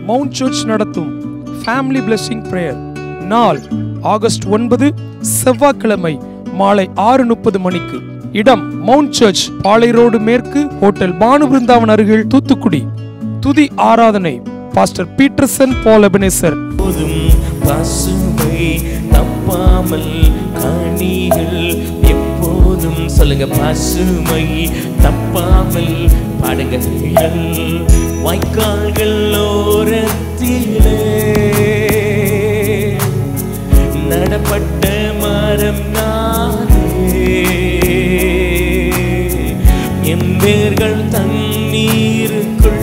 mount church நடத்தும் family blessing prayer நாள் August ஒன்பது செவ்வாய்க்கிழமை மாலை ஆறு முப்பது மணிக்கு இடம் மவுண்ட் சர்ச் பாலை ரோடு மேற்கு ஹோட்டல் பானு பிருந்தாவன் அருகில் தூத்துக்குடி துதி ஆராதனை பாஸ்டர் பீட்டர்சன் பால் எபனேசர் போதும் பசுமை தப்பாமல் கனிகள் எப்போதும் சொல்லுங்க பசுமை தப்பாமல் பாடுங்கள் வாய்க்கால்கள் ஓரத்திலே நடப்பட்ட மரம் நானே என் வேர்கள் தண்ணீருக்குள்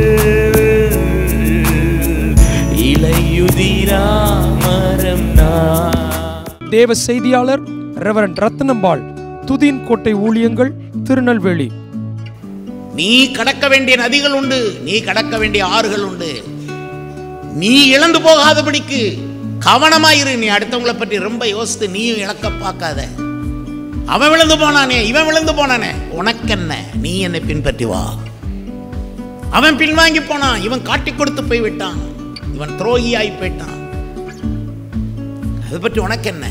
இலையுதிரா மரம் நான் தேவ செய்தியாளர் ரெவரண்ட் ரத்னம்பாள் துதின் கோட்டை ஊழியங்கள் திருநெல்வேலி நீ கடக்க வேண்டிய நதிகள் உண்டு நீ கடக்க வேண்டிய ஆறுகள் உண்டு நீ இழந்து போகாதபடிக்கு கவனமாயிரு நீ அடுத்தவங்களை பற்றி ரொம்ப யோசித்து நீயும் இழக்க பார்க்காத அவன் விழுந்து போனானே இவன் விழுந்து போனானே உனக்கென்ன நீ என்னை பின்பற்றி வா அவன் பின்வாங்கி போனான் இவன் காட்டி கொடுத்து போய் விட்டான் இவன் துரோகியாய் போயிட்டான் அதை பற்றி உனக்கென்ன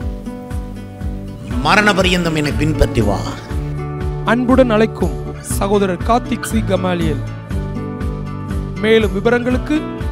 மரண பரியந்தம் என்னை பின்பற்றி வா அன்புடன் அழைக்கும் சகோதரர் கார்த்திக் சி கமாலியல் மேலும் விவரங்களுக்கு